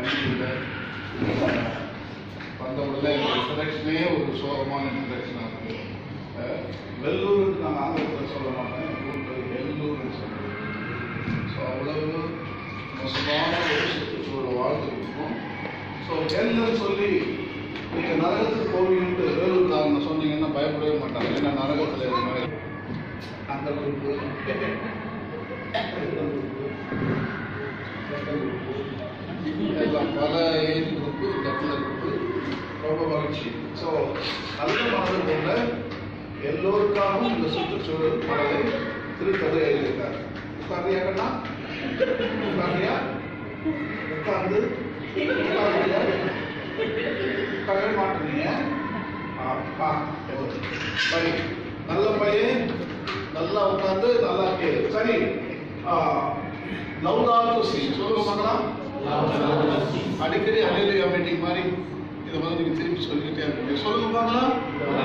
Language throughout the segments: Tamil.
வண்டி இல்லை வந்த உடனே இன்ட்ரடக்ஷனே ஒரு சோகமான இன்ட்ரடக்ஷனாக இருக்கு அஹ், வெள்ளூருக்கு நான் ஆங்கிலத்தில் சொல்ல மாட்டேன் ஊருக்கு வெள்ளூர்னு சொல்லுவேன் ஸோ அவ்வளவு மோசமான ஒரு சுற்றுச்சூழல் வாழ்ந்துருக்கோம் ஸோ ஹெல்னு சொல்லி நீங்கள் நரகத்துக்கு போவீங்கன்ட்டு வேலூர்காரங்க சொன்னீங்கன்னா பயப்படவே மாட்டாங்க ஏன்னா நரகத்தில் இது மாதிரி அந்த குரூப்பு எல்லாம் பல ஏஜ் குரூப்பு டெஃபினட் குரூப்பு ரொம்ப மகிழ்ச்சி ஸோ நல்ல மனதில் கொண்ட எல்லோருக்காகவும் இந்த சுற்றுச்சூழல் மனதை திருத்ததை எழுதியிருக்காரு உட்கார்ந்தியாக்கண்ணா உட்கார்ந்தியா உட்கார்ந்து உட்கார்ந்தியா உட்காரவே மாட்டேங்க ஆ ஏதோ சரி நல்ல பையன் நல்லா உட்கார்ந்து நல்லா கேளு சரி லவ் லால் சி சொல்லுங்க பார்க்கலாம் அடிக்கடி அலையிலையா மீட்டிங் மாதிரி இதை வந்து நீங்க திருப்பி சொல்லிக்கிட்டே இருக்கீங்க சொல்லுங்க பார்க்கலாம்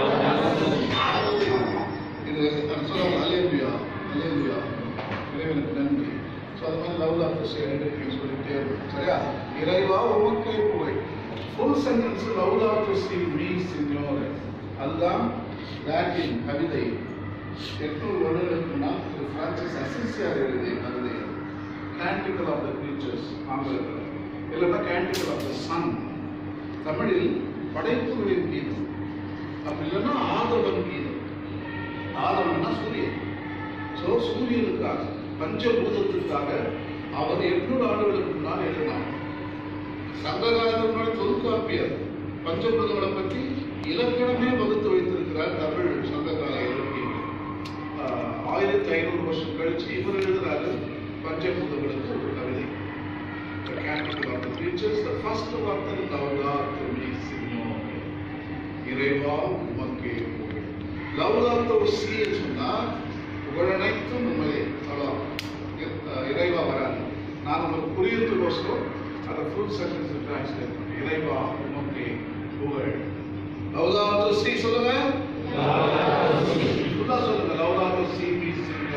இது நான் சொல்லுவாங்க அலையிலுயா அலையிலுயா இறைவனுக்கு நன்றி ஸோ அது மாதிரி லவ் லால் சி நீங்க சொல்லிக்கிட்டே இருக்கணும் சரியா இறைவா உமக்கே புகழ் ஃபுல் சென்டென்ஸ் லவ் லால் டு சி மீ சிக்னோர் அதுதான் லாட்டின் கவிதை எட்நூறு வருடங்களுக்கு முன்னால் திரு பிரான்சிஸ் அசிசியார் எழுதிய கவிதை கேண்டிகல் ஆஃப் த கிரீச்சர்ஸ் ஆங்கிலத்தில் இல்லைன்னா கேண்டிகல் ஆஃப் த சன் தமிழில் படைப்புகளின் கீதம் அப்படி இல்லைன்னா ஆதவன் கீதம் ஆதவன்னா சூரியன் ஸோ சூரியனுக்காக பஞ்சபூதத்துக்காக அவர் எட்நூறு ஆண்டுகளுக்கு முன்னால் எழுதினார் சங்க காலத்துக்கு முன்னாடி தொல்காப்பியர் பஞ்சபூதங்களை பற்றி இலக்கணமே வகுத்து வைத்திருக்கிறார் தமிழ் சங்க கால இலக்கியம் ஆஹ் ஆயிரத்தி ஐநூறு வருஷம் கழிச்சு இவர் எழுதுறாரு பஞ்சபூதங்களுக்கு ஒரு கவிதை The Canticle of the Creatures, the first of them, Laudato Mi Signore. இறைவா உமக்கே புகழ் லவ்லாத்தோ சீன்னு சொன்னா புகழனைத்தும் உண்மையே சொல்லலாம் இ- இறைவா வராது நான் உங்களுக்கு புரியறதுக்கோசரம் அதை ஃபுல் சென்டென்ஸ் டிரான்ஸ்லேட் பண்ணேன் இறைவா உமக்கே புகழ் லவ்லாத்தோ சி சொல்லுங்க ஃபுல்லா சொல்லுங்க லவ்லாத்தோ சி பி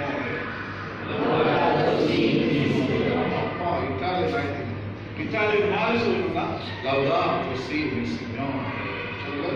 அப்பா இட்டாலியன் ஆயிடுங்க இட்டாலியன் மாதிரி சொல்லணும்னா லவ்லாத்தோ சி பி சொல்லுங்க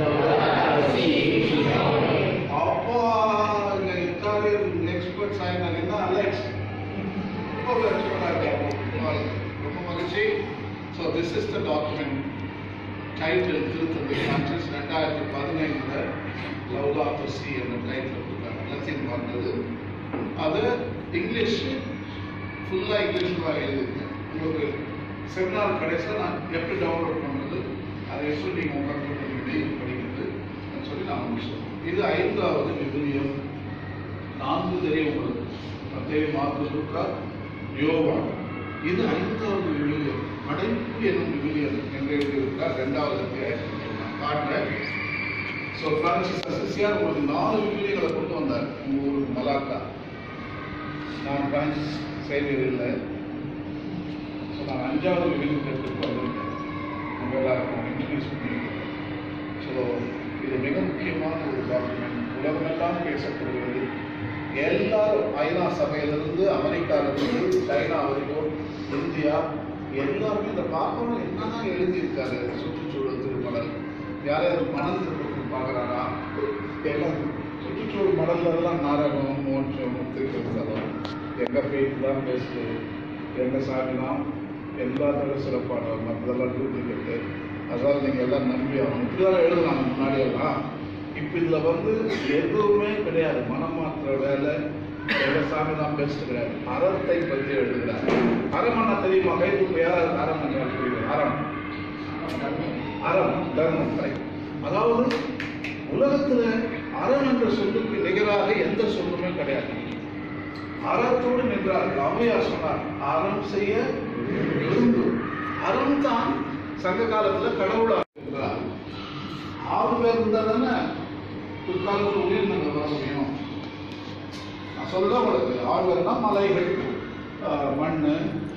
அப்பா இங்க இட்டாலியன் எக்ஸ்பர்ட்ஸ் ஆயிருந்தாங்கன்னா அலெக்ஸ் ரொம்ப எக்ஸ்பர்ட் ஆயிருக்காங்க ரொம்ப மகிழ்ச்சி so this is the document title திருத்தந்தை பிரான்சிஸ் ரெண்டாயிரத்தி பதினைந்தில் லவ் ஆஃப் சி என்ற டைட்டில் கொடுத்தாங்க லத்தீன் வந்தது அது இங்கிலீஷ் ஃபுல்லாக இங்கிலீஷில் தான் எழுதிருக்கேன் உங்களுக்கு செமினார் கடைசியில் நான் எப்படி டவுன்லோட் பண்ணுறது அதை எப்படி நீங்கள் உங்கள் கம்ப்யூட்டர் படிக்கிறது அப்படின்னு சொல்லி நான் முடிச்சேன் இது ஐந்தாவது விவிலியம் நான்கு தெரியும் உங்களுக்கு மத்தேயு மார்க்கு லூக்கா யோவான் இது ஐந்தாவது விவிலியம் படைப்பு எனும் விவிலியம் என்று எழுதியிருக்கார் ரெண்டாவது அத்தியாயத்தில் நான் காட்டுறேன் ஸோ பிரான்சிஸ் அசிசியார் உங்களுக்கு நாலு விவிலியங்களை கொண்டு வந்தார் உங்கள் ஊருக்கு மலாக்கா நான் பிரான்சிஸ் சேவியர் இல்லை ஸோ நான் அஞ்சாவது விவிலியத்திற்கு வந்திருக்கேன் உங்கள் எல்லாருக்கும் இன்ட்ரடியூஸ் பண்ணியிருக்கேன் ஸோ இது மிக முக்கியமான ஒரு டாக்குமெண்ட் உலகமெல்லாம் பேசப்படுகிறது எல்லாரும் ஐநா சபையிலிருந்து அமெரிக்காவிலிருந்து சைனா வரைக்கும் இந்தியா எல்லாருமே இந்த பார்க்கணும் என்னதான் எழுதியிருக்காரு சுற்றுச்சூழல் திருமணல் யாராவது மணல் திருப்பத்துக்கு பார்க்குறாரா எல்லாம் சுற்றுச்சூழல் மடல்ல எல்லாம் நாடகம் மோட்சம் திருத்தலம் எங்கள் ஃபெய்த் தான் பெஸ்ட்டு எங்கள் சாமி தான் எல்லாத்தோட சிறப்பானவர் மற்றதெல்லாம் டூப்ளிகேட்டு அதாவது நீங்கள் எல்லாம் நம்பி ஆகணும் இப்படிதான் எழுதலாம் முன்னாடி எல்லாம் இப்போ இதில் வந்து எதுவுமே கிடையாது மனமாற்ற வேலை எங்கள் சாமி தான் பெஸ்ட் கிடையாது அறத்தை பற்றி எழுதுகிறார் அறம் என்ன தெரியுமா கைதுக்கு யார் அறம் என்றால் புரியுது அறம் அறம் தர்மம் right. அதாவது உலகத்துல அறம் என்ற சொல்லுக்கு நிகராக எந்த சொல்லுமே கிடையாது அறத்தோடு நின்றார் ஔவையார் சொன்னார் அறம் செய்ய விரும்பு அறம் தான் சங்க காலத்துல கடவுளாக இருக்கிறார் ஆறு பேர் இருந்தா தானே பிற்காலத்தில் உயிரினங்கள் வர முடியும் நான் சொல்ல உங்களுக்கு ஆறு பேர்னா மலைகள் ஆஹ், மண்ணு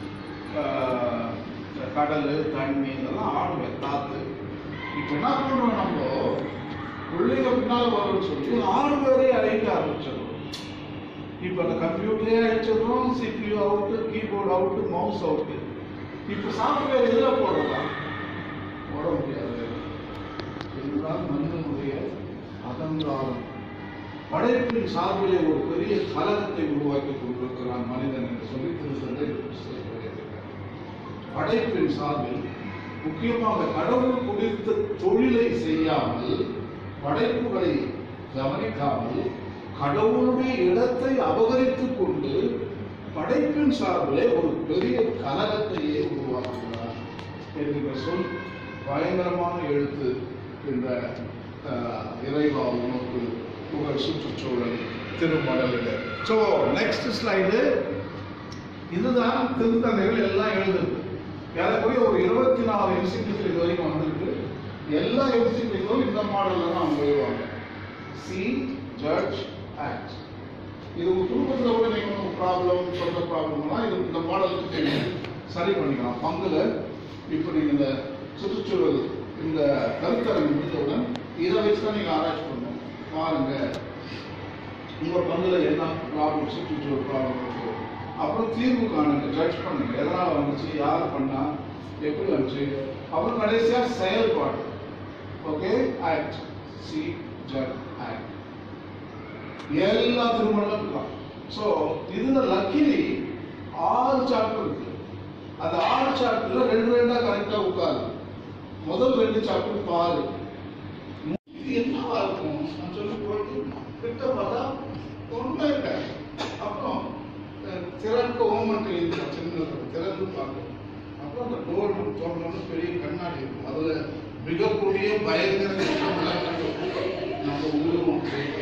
ஆஹ், கடல் தண்ணி இதெல்லாம் ஆறு பேர் காத்து இப்போ என்ன பண்றோம் நம்ம பிள்ளைங்க பின்னால வரும்னு சொல்லி ஆறு பேரே அழைக்க ஆரம்பிச்சிடும் இப்போ அந்த கம்ப்யூட்டரே அழிச்சிடுறோம் CPU out keyboard out mouse out இப்போ சாஃப்ட்வேர் எதில் போடலாம் போட முடியாது இதுதான் மனிதனுடைய அகங்காரம் படைப்பின் சார்பிலே ஒரு பெரிய கலகத்தை உருவாக்கி கொண்டிருக்கிறான் மனிதன் என்று சொல்லி திருத்தந்தை புஸ்தகம் எழுதியிருக்கிறார். படைப்பின் சார்பில் முக்கியமாக கடவுள் குறித்த தொழிலை செய்யாமல் படைப்புகளை கவனிக்காமல் கடவுளுடைய இடத்தை அபகரித்துக் கொண்டு படைப்பின் சார்பிலே ஒரு பெரிய கலகத்தையே உருவாக்குகிறார் என்கிற சொல் பயங்கரமான எழுத்து இந்த அஹ், இறைவா உனக்கு புகழ் சுற்றுச்சூழல் திருமணலில் ஸோ நெக்ஸ்ட் ஸ்லைடு இதுதான் திருத்தந்தைகள் எல்லாம் எழுதுது ஏறக்குறைய ஒரு இருபத்தி நாலு என்சிபிகள் இது வரைக்கும் வந்திருக்கு எல்லா என்சிபிகளும் இந்த மாடலில் தான் அவங்க எழுதுவாங்க சி ஜட்ஜ் ஆக்ட் இது உங்க குடும்பத்தில் கூட நீங்க ஒரு ப்ராப்ளம் சொல்ற ப்ராப்ளம்லாம் இது இந்த மாடலுக்கு தெரியும் சரி பண்ணிக்கலாம் பங்குல இப்போ நீங்க இந்த சுற்றுச்சூழல் இந்த கருத்தரங்கு முடிந்தவுடன் இதை வச்சு தான் நீங்க ஆராய்ச்சி பண்ணணும் பாருங்க உங்க பங்குல என்ன ப்ராப்ளம் சுற்றுச்சூழல் ப்ராப்ளம் இருக்கு அப்புறம் தீர்வு காணுங்க ஜட்ஜ் பண்ணுங்க எதனால வந்துச்சு யார் பண்ணா எப்படி வந்துச்சு அப்புறம் கடைசியா செயல்பாடு ஓகே ஆக்ட் சி ஜட் ஆக்ட் எல்லா திருமணமும் இருக்கலாம் ஸோ இதுல லக்கிலி ஆறு சாப்டர் இருக்கு அந்த ஆறு சாப்டர்ல ரெண்டு ரெண்டா கரெக்டா உட்காரு முதல் ரெண்டு சாப்டர் பாரு இது என்னவா இருக்கும் நான் சொல்லி போயிட்டு கிட்ட பார்த்தா ஒன்றும் இல்லை அப்புறம் அஹ், திறக்கவும் மட்டும் இல்லை சின்ன திறந்து பார்க்கும் அப்புறம் அந்த டோர் திறந்தோன்னு பெரிய கண்ணாடி இருக்கும் அதுல மிகக்கூடிய பயங்கர விஷயம்லாம் இருக்கும். நம்ம உருவம்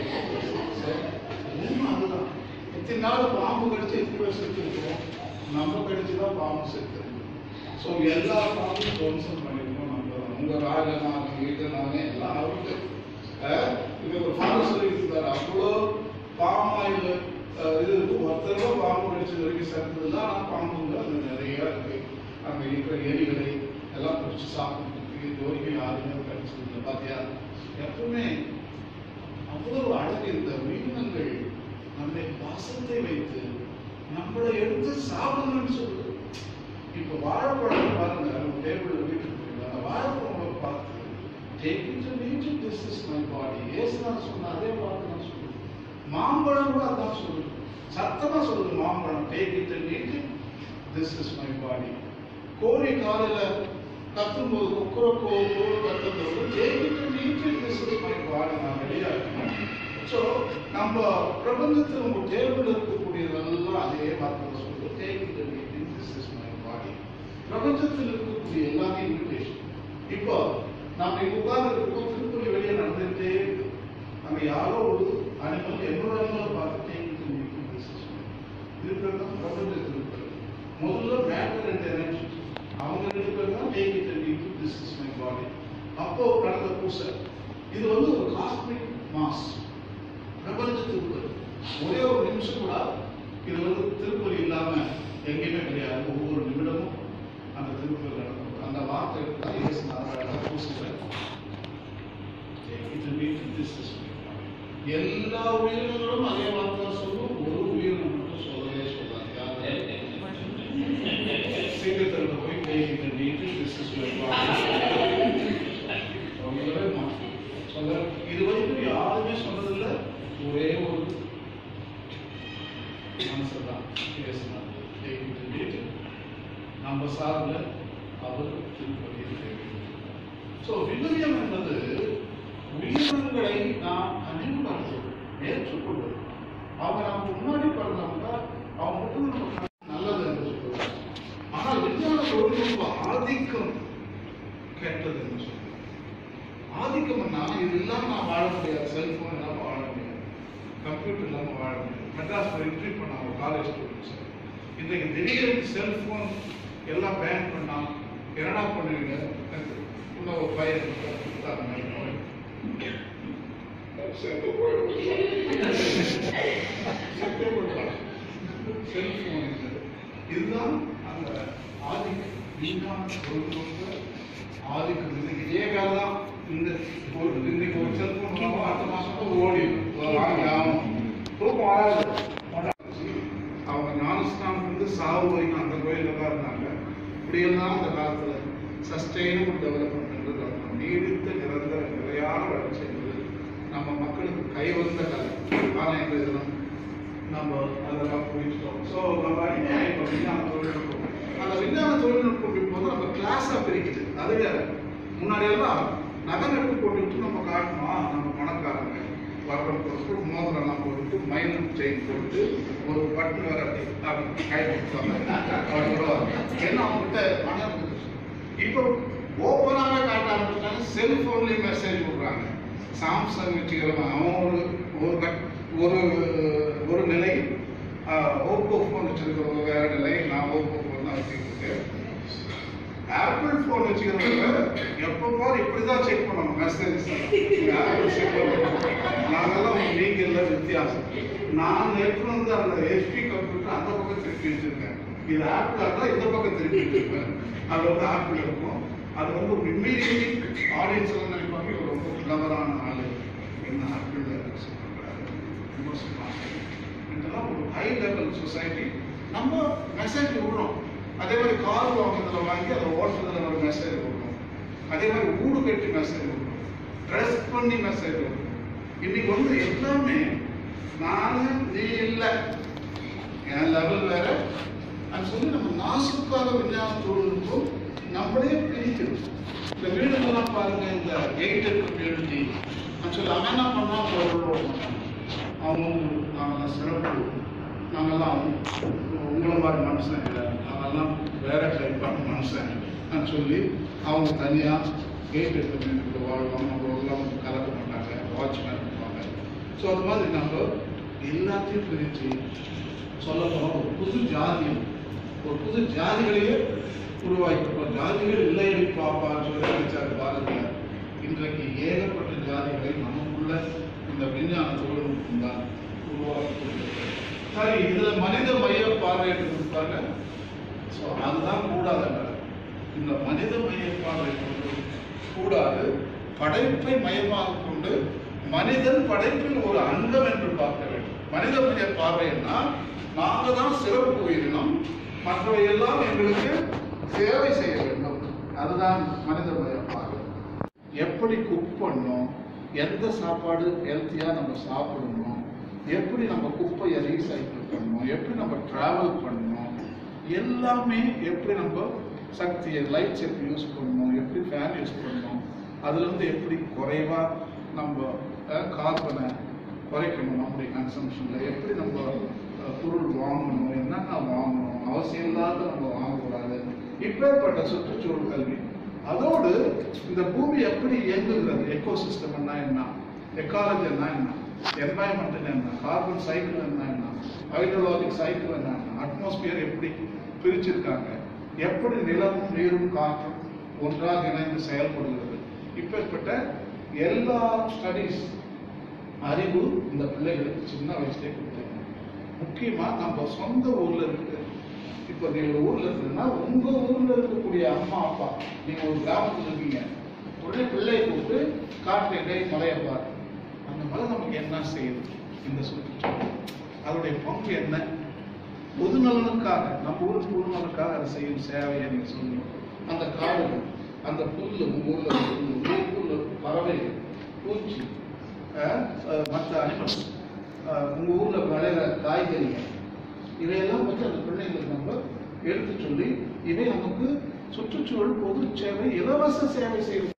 சரி. உண்மை அதுதான் இத்தனை நாள் பாம்பு கடிச்சு எத்தனை பேர் செத்து இருக்கோம் நம்ம கடிச்சு தான் பாம்பு செத்து ஸோ எல்லா பாம்பும் துவம்சம் பண்ணிருக்கோம் நம்ம உங்க ராஜனாக வீட்டனாக எல்லாம் அவருக்கு அஹ், இது ஒரு ஃபாதர் சொல்லியிருந்தார் அவ்வளோ பாமாயில் இது இருக்கு ஒருத்தரவா பாம்பு கடிச்சது வரைக்கும் செத்துது தான் ஆனால் பாம்புங்க அது நிறைய இருக்கு அங்கே இருக்கிற எலிகளை எல்லாம் பிடிச்சி சாப்பிட்டு இது வரைக்கும் யாருமே கடிச்சது இல்லை பார்த்தியா எப்பவுமே அவ்வளவு அழகு இந்த உயிரினங்கள் நம்மை பாசத்தை வைத்து நம்மளை எடுத்து சாப்பிடணும்னு சொல்லுது இப்ப வாழைப்பழம் பாருங்க நம்ம டேபிள் வீட்டுக்கு போய் அந்த வாழைப்பழம் பார்த்து take it to meet this is my body ஏசுனார் சொன்ன அதே வார்த்தை நான் சொல்லுது மாம்பழம் கூட அதான் சொல்லுது சத்தமா சொல்லுது மாம்பழம் take it to meet this is my body கோழி காலையில கத்தும்போது குக்குர கோழி கத்தும்போது take it to meet this is my body நான் ரெடியா இருக்கணும் ஸோ நம்ம பிரபஞ்சத்தில் உங்க டேபிள் இருக்கக்கூடியதெல்லாம் அதே வார்த்தை சொல்லுது take it to meet this is my body பிரபஞ்சத்தில் இருக்கக்கூடிய எல்லாமே இன்விடேஷன் இப்போ நம்ம இங்க உட்கார்ந்து இருக்கோம் திருப்பதி வெளியே நடந்துகிட்டே இருக்கு அங்க யாரோ ஒரு அனிமல் என்னோட அனிமல் பார்த்து take it to meet this is my இருக்கிறது தான் பிரபஞ்சத்தில் இருக்கிறது முதல்ல மேட்டர் அண்ட் எனர்ஜி அவங்க ரெண்டு பேர் தான் take it and into this is my body அப்போ நடந்த பூசை இது வந்து ஒரு காஸ்மிக் மாஸ் பிரபஞ்சத்துக்கு ஒரே ஒரு நிமிஷம் கூட இது வந்து திருப்பலி இல்லாம எங்கேயுமே கிடையாது ஒவ்வொரு நிமிடமும் அந்த திருப்பலி நடக்கும் அந்த வார்த்தை தான் இயேசு Narayana பூசையில take it and eat it, this is my body. எல்லா உயிரினங்களும் அதே வார்த்தை தான் சொல்லும் ஒரு உயிரினம் மட்டும் சொல்லவே சொல்லாது யாரு சீக்கிரத்தில் போய் கைகிட்ட நீட்டு திஸ் இஸ் மை பாடி சொல்லவே மாட்டோம் சொல்ல இது வரைக்கும் யாருமே சொன்னதில்ல ஒரே ஒரு மனுஷன் தான் பேசினார் கைகிட்ட நீட்டு நம்ம சார்பில் அவர் திருப்பதியில் ஸோ விவிலியம் என்பது உயிரினங்களை நாம் கனிவுபடுத்துவது ஏற்றுக்கொள்வது அவங்க நமக்கு முன்னாடி பண்ணவங்க அவங்க மட்டும் நமக்கு நல்லது என்று சொல்லுவாங்க ஆனால் விஞ்ஞான தொழில்நுட்ப ஆதிக்கம் கெட்டது என்று சொல்லுவாங்க ஆதிக்கம்னா இது இல்லாம நான் வாழ முடியாது செல்போன் இல்லாம வாழ முடியாது கம்ப்யூட்டர் இல்லாம வாழ முடியாது மெட்ராஸ்ல என்ட்ரி பண்ணாங்க காலேஜ் ஸ்டூடெண்ட்ஸ் இன்றைக்கு திடீர்னு செல்போன் எல்லாம் பேன் பண்ணா என்னடா பண்ணுவீங்க இன்னும் ஒரு பையன் இருக்காரு. செத்து போயிடுவான். செத்தே போயிடுவான். செல்போன் இது. இதுதான் அந்த ஆதிக்கம் விஞ்ஞான தொழில்நுட்ப ஆதிக்கம் இன்னைக்கு இதே வேலை தான் இந்த ஒரு இன்னைக்கு ஒரு செல்போன் வாங்குவோம் அடுத்த மாசம் ஓடிடும் வாங்கி ஆகணும் தூக்கம் வராது வராது. அவங்க ஞானஸ்தானம் வந்து சாவு வரைக்கும் அந்த கோயிலில் தான் இருந்தாங்க இப்படியெல்லாம் அந்த காலத்துல சஸ்டைனபிள் டெவலப்மெண்ட் வரணும் நீடித்த நிரந்தர நிலையான வளர்ச்சி என்பது நம்ம மக்களுக்கு கைவந்த கலை ஆனால் இன்றைய தினம் நம்ம அதெல்லாம் புரிஞ்சிட்டோம் ஸோ நம்ம அறிஞர் இப்போ விஞ்ஞான தொழில்நுட்பம் அந்த விஞ்ஞான தொழில்நுட்பம் இப்போது நம்ம கிளாஸாக பிரிக்குது அது வேற முன்னாடி எல்லாம் நகை நட்டு போட்டுட்டு நம்ம காட்டணும் நம்ம பணக்காரங்க வர்றம் போட்டு மோதிரம்லாம் போட்டு மைனர் செயின் போட்டு ஒரு பட்டன் வேற அப்படி அப்படி கை கொடுப்பாங்க அவர் வருவாங்க ஏன்னா அவங்ககிட்ட பணம் இருக்குது இப்போ ஓப்பனாகவே காட்ட ஆரம்பிச்சிட்டாங்க செல்ஃபோன்லேயும் மெசேஜ் விடுறாங்க சாம்சங் வச்சுக்கிறவன் அவன் ஒரு ஒரு கட் ஒரு ஒரு நிலை ஓப்போ ஃபோன் வச்சிருக்கிறவங்க வேற நிலை நான் ஓப்போ ஃபோன் தான் வச்சுக்கிட்டு இருக்கேன் ஆப்பிள் ஃபோன் வச்சுக்கிறவங்க எப்போ பாரு இப்படி தான் செக் பண்ணணும் மெசேஜ் ஆப்பிள் செக் பண்ணணும் நாங்கெல்லாம் நீங்க இல்லை வித்தியாசம் நான் நேற்று வந்து அந்த ஹெச்பி கம்ப்யூட்டர் அந்த பக்கம் திருப்பி வச்சிருக்கேன் இது ஆப்பிள் இருந்தால் இந்த பக்கம் திருப்பி வச்சிருப்பேன் அது வந்து ஆப்பிள் இருக்கும் அது வந்து ஒரு இம்மீடியட்லி ஆடியன்ஸ் எல்லாம் நினைப்பாங்க இவர் ரொம்ப கிளவரான ஆளு என்ன ஆப்பிள் பண்றாரு விமர்சனம் இதெல்லாம் ஒரு ஹை லெவல் சொசைட்டி நம்ம மெசேஜ் விடுறோம் அதே மாதிரி கார் வாங்குறதுல வாங்கி அதை ஓட்டுறதுல ஒரு மெசேஜ் விடுறோம் அதே மாதிரி ஊடு கட்டி மெசேஜ் விடுறோம் ட்ரெஸ் பண்ணி மெசேஜ் விடுறோம் இன்னைக்கு வந்து எல்லாமே நானு நீ இல்லை என் லெவல் வேற அது சொல்லி நம்ம நாசுக்காக விஞ்ஞான தொழில்நுட்பம் நம்மளே பிரிக்கணும் இந்த வீடுகள்லாம் பாருங்க இந்த கெய்டட் கம்யூனிட்டி சொல்லி அவன் என்ன பண்ணா ஒரு அவங்க நாங்கள்லாம் சிறப்பு நாங்கள்லாம் உங்களை மாதிரி மனுஷன் இல்லை நாங்கள்லாம் வேற டைப்பான மனுஷன் நான் சொல்லி அவங்க தனியாக கேட் கம்யூனிட்டியில் வாழ்வாங்க அவங்களெல்லாம் வந்து கலக்க மாட்டாங்க வாட்ச்மேன் இருப்பாங்க ஸோ அது மாதிரி நம்ம எல்லாத்தையும் பிரித்து சொல்ல போனால் ஒரு புது ஜாதி ஒரு புது ஜாதிகளையே உருவாக்கியிருக்கோம் ஜாதிகள் இல்லையடி பாப்பான்னு சொல்லி நினைச்சாரு பாரதியார் இன்றைக்கு ஏகப்பட்ட ஜாதிகளை நமக்குள்ள இந்த விஞ்ஞான தொழில்நுட்பம் தான் உருவாக்கி சரி இதுல மனித மைய பார்வை கொடுப்பாங்க ஸோ அதுதான் கூடாதுங்க இந்த மனித மைய பார்வை கொண்டு கூடாது படைப்பை மையமாக கொண்டு மனிதன் படைப்பில் ஒரு அங்கம் என்று பார்க்க வேண்டும் மனித மைய பார்வைன்னா நாங்க தான் சிறப்பு உயிரினம் மற்றவை எல்லாம் எங்களுக்கு சேவை செய்ய வேண்டும் அதுதான் மனித மைய பார்வை எப்படி குக் பண்ணணும் எந்த சாப்பாடு ஹெல்த்தியாக நம்ம சாப்பிடணும் எப்படி நம்ம குப்பையை ரீசைக்கிள் பண்ணணும் எப்படி நம்ம ட்ராவல் பண்ணணும் எல்லாமே எப்படி நம்ம சக்தியை லைட் செட் யூஸ் பண்ணணும் எப்படி ஃபேன் யூஸ் பண்ணணும் அதுலேருந்து எப்படி குறைவாக நம்ம கார்பனை குறைக்கணும் நம்முடைய கன்சம்ஷனில் எப்படி நம்ம அஹ், பொருள் வாங்கணும் என்னென்ன வாங்கணும் அவசியம் இல்லாத நம்ம வாங்கக்கூடாது இப்பேற்பட்ட சுற்றுச்சூழல் கல்வி அதோடு இந்த பூமி எப்படி இயங்குகிறது எக்கோ சிஸ்டம்னா என்ன எக்காலஜினா என்ன என்வாயன்மெண்ட் என்ன கார்பன் சைக்கிள் என்ன என்ன ஹைட்ரோலாஜிக் சைக்கிள் என்ன அட்மாஸ்பியர் எப்படி பிரிச்சிருக்காங்க எப்படி நிலமும் நீரும் காற்றும் ஒன்றாக இணைந்து செயல்படுகிறது இப்பேற்பட்ட எல்லா ஸ்டடீஸ் அறிவு இந்த பிள்ளைகளுக்கு சின்ன வயசுலேயே கொடுத்தாங்க முக்கியமா நம்ம சொந்த ஊர்ல இருக்கு இப்போ நீங்க ஒரு ஊர்ல இருக்குன்னா உங்க ஊர்ல இருக்கக்கூடிய அம்மா அப்பா நீங்க ஒரு கிராமத்துல இருக்கீங்க உடனே பிள்ளையை கூப்பிட்டு காட்டுல கை மலையை பாரு அந்த மலை நமக்கு என்ன செய்யுது இந்த சுற்றுச்சூழல் அதோடைய பங்கு என்ன பொது நலனுக்காக நம்ம ஊர் பொது நலனுக்காக அதை செய்யும் சேவையை நீங்க சொல்லணும் அந்த காடுகள் அந்த புல்லு உங்க ஊர்ல இருக்க புல்லு உங்க ஊர்ல இருக்க பறவைகள் பூச்சி அஹ், அஹ், மற்ற அனிமல்ஸ் உங்க ஊர்ல விளையிற காய்கறிகள் இவையெல்லாம் பற்றி அந்த பிள்ளைங்களுக்கு நம்ம எடுத்து சொல்லி இவை நமக்கு சுற்றுச்சூழல் பொது சேவை இலவச சேவை செய்வது